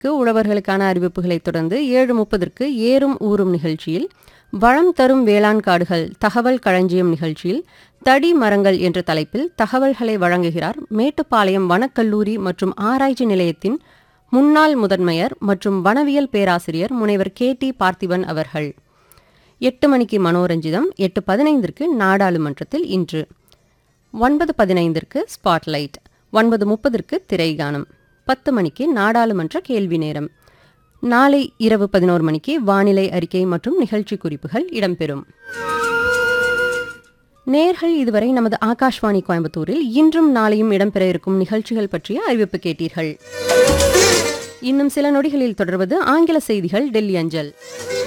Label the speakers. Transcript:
Speaker 1: உழவர்களுக்கான அறிவிப்புகளைத் தொடர்ந்து ஏழு முப்பதற்கு ஏறும் ஊறும் நிகழ்ச்சியில் வளம் தரும் வேளாண் காடுகள் தகவல் களஞ்சியம் நிகழ்ச்சியில் தடி மரங்கள் என்ற தலைப்பில் தகவல்களை வழங்குகிறார் மேட்டுப்பாளையம் வனக்கல்லூரி மற்றும் ஆராய்ச்சி நிலையத்தின் முன்னாள் முதன்மையர் மற்றும் வனவியல் பேராசிரியர் முனைவர் கே டி பார்த்திபன் அவர்கள் எட்டு மணிக்கு மனோரஞ்சிதம் எட்டு பதினைந்திற்கு நாடாளுமன்றத்தில் இன்று ஒன்பது பதினைந்திற்கு ஸ்பாட்லைட் ஒன்பது முப்பதற்கு திரைகானம் பத்து மணிக்கு நாடாளுமன்ற கேள்வி நேரம் நாளை இரவு பதினோரு மணிக்கு வானிலை அறிக்கை மற்றும் நிகழ்ச்சி குறிப்புகள் இடம்பெறும் நேர்கள் இதுவரை நமது ஆகாஷ்வாணி கோயம்புத்தூரில் இன்றும் நாளையும் இடம்பெற இருக்கும் நிகழ்ச்சிகள் பற்றிய அறிவிப்பு கேட்டீர்கள் இன்னும் சில நொடிகளில் தொடர்வது ஆங்கில செய்திகள் டெல்லி அஞ்சல்